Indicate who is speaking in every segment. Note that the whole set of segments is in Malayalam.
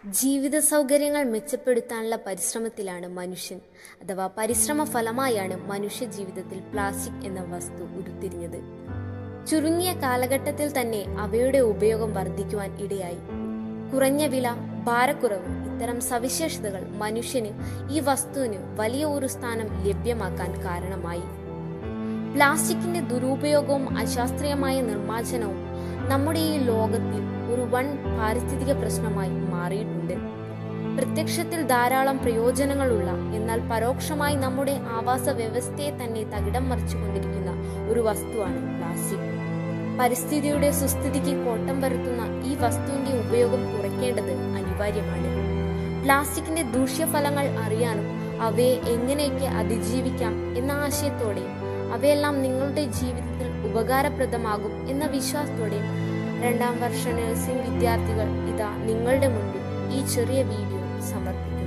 Speaker 1: ജീവിത സൗകര്യങ്ങൾ മെച്ചപ്പെടുത്താനുള്ള പരിശ്രമത്തിലാണ് മനുഷ്യൻ അഥവാ പരിശ്രമ ഫലമായാണ് മനുഷ്യ ജീവിതത്തിൽ പ്ലാസ്റ്റിക് എന്ന വസ്തു ഉരുത്തിരിഞ്ഞത് ചുരുങ്ങിയ കാലഘട്ടത്തിൽ തന്നെ അവയുടെ ഉപയോഗം വർദ്ധിക്കുവാൻ ഇടയായി കുറഞ്ഞ വില ഭാരക്കുറവ് ഇത്തരം സവിശേഷതകൾ മനുഷ്യന് ഈ വസ്തുവിന് വലിയ ഒരു സ്ഥാനം ലഭ്യമാക്കാൻ കാരണമായി പ്ലാസ്റ്റിക്കിന്റെ ദുരുപയോഗവും അശാസ്ത്രീയമായ നിർമ്മാർജ്ജനവും നമ്മുടെ ഈ ലോകത്തിൽ ഒരു വൻ പാരിസ്ഥിതിക പ്രശ്നമായി മാറിയിട്ടുണ്ട് പ്രത്യക്ഷത്തിൽ ധാരാളം പ്രയോജനങ്ങളുള്ള എന്നാൽ പരോക്ഷമായി നമ്മുടെ ആവാസ വ്യവസ്ഥയെ തന്നെ തകിടം മറിച്ചുകൊണ്ടിരിക്കുന്ന ഒരു വസ്തുവാണ് പ്ലാസ്റ്റിക് പരിസ്ഥിതിയുടെ സുസ്ഥിതിക്ക് കോട്ടം വരുത്തുന്ന ഈ വസ്തുവിന്റെ ഉപയോഗം കുറയ്ക്കേണ്ടത് അനിവാര്യമാണ് പ്ലാസ്റ്റിക്കിന്റെ ദൂഷ്യഫലങ്ങൾ അറിയാനും അവയെ എങ്ങനെയൊക്കെ അതിജീവിക്കാം എന്ന ആശയത്തോടെ അവയെല്ലാം നിങ്ങളുടെ ജീവിതത്തിൽ ഉപകാരപ്രദമാകും എന്ന വിശ്വാസത്തോടെ രണ്ടാം വർഷ നഴ്സിംഗ് വിദ്യാർത്ഥികൾ ഇതാ നിങ്ങളുടെ മുൻപിൽ ഈ ചെറിയ വീഡിയോ സമർപ്പിക്കുന്നു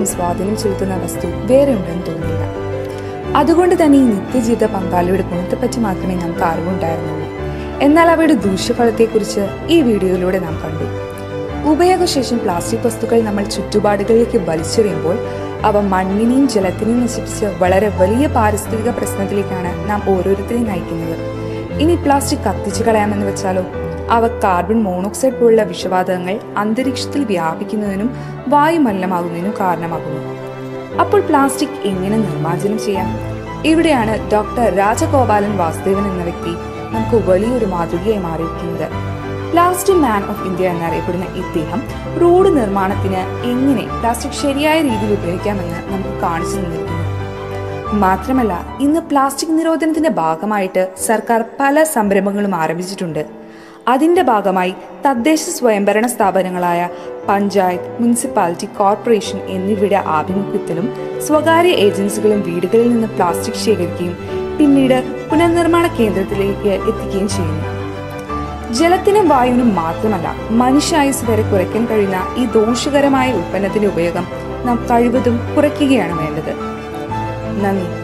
Speaker 2: ജീവിതത്തിലും സ്വാധീനം ചെലുത്തുന്ന വസ്തു വേറെ ഉണ്ടെന്ന് തോന്നുന്നില്ല അതുകൊണ്ട് തന്നെ ഈ നിത്യജീവിത പങ്കാളിയുടെ ഗുണത്തെപ്പറ്റി മാത്രമേ നമുക്ക് അറിവുണ്ടായിരുന്നുള്ളൂ എന്നാൽ അവയുടെ ദൂഷ്യഫലത്തെക്കുറിച്ച് ഈ വീഡിയോയിലൂടെ നാം കണ്ടു ഉപയോഗശേഷം പ്ലാസ്റ്റിക് വസ്തുക്കൾ നമ്മൾ ചുറ്റുപാടുകളിലേക്ക് വലിച്ചെറിയുമ്പോൾ അവ മണ്ണിനെയും ജലത്തിനെയും നശിപ്പിച്ച് വളരെ വലിയ പാരിസ്ഥിതിക പ്രശ്നത്തിലേക്കാണ് നാം ഓരോരുത്തരെയും നയിക്കുന്നത് ഇനി പ്ലാസ്റ്റിക് കത്തിച്ചു കളയാമെന്ന് വെച്ചാലോ അവ കാർബൺ മോണോക്സൈഡ് പോലുള്ള വിഷവാതകങ്ങൾ അന്തരീക്ഷത്തിൽ വ്യാപിക്കുന്നതിനും വായുമലിനമാകുന്നതിനും കാരണമാകുന്നു അപ്പോൾ പ്ലാസ്റ്റിക് എങ്ങനെ നിർമ്മാർജ്ജനം ചെയ്യാം ഇവിടെയാണ് ഡോക്ടർ രാജഗോപാലൻ വാസുദേവൻ എന്ന വ്യക്തി നമുക്ക് വലിയൊരു മാതൃകയായി മാറിയിരിക്കുന്നത് പ്ലാസ്റ്റിക് മാൻ ഓഫ് ഇന്ത്യ എന്നറിയപ്പെടുന്ന ഇദ്ദേഹം റോഡ് നിർമ്മാണത്തിന് എങ്ങനെ പ്ലാസ്റ്റിക് ശരിയായ രീതിയിൽ ഉപയോഗിക്കാമെന്ന് നമുക്ക് കാണിച്ചു തന്നിരിക്കുന്നു മാത്രമല്ല ഇന്ന് പ്ലാസ്റ്റിക് നിരോധനത്തിന്റെ ഭാഗമായിട്ട് സർക്കാർ പല സംരംഭങ്ങളും ആരംഭിച്ചിട്ടുണ്ട് അതിന്റെ ഭാഗമായി തദ്ദേശ സ്വയംഭരണ സ്ഥാപനങ്ങളായ പഞ്ചായത്ത് മുനിസിപ്പാലിറ്റി കോർപ്പറേഷൻ എന്നിവയുടെ ആഭിമുഖ്യത്തിലും സ്വകാര്യ ഏജൻസികളും വീടുകളിൽ നിന്ന് പ്ലാസ്റ്റിക് ശേഖരിക്കുകയും പിന്നീട് പുനർനിർമ്മാണ കേന്ദ്രത്തിലേക്ക് എത്തിക്കുകയും ചെയ്യുന്നു ജലത്തിനും വായുവിനും മാത്രമല്ല മനുഷ്യായുസ് വരെ കുറയ്ക്കാൻ കഴിയുന്ന ഈ ദോഷകരമായ ഉൽപ്പന്നത്തിന്റെ ഉപയോഗം നാം കഴിവതും കുറയ്ക്കുകയാണ് വേണ്ടത് നന്ദി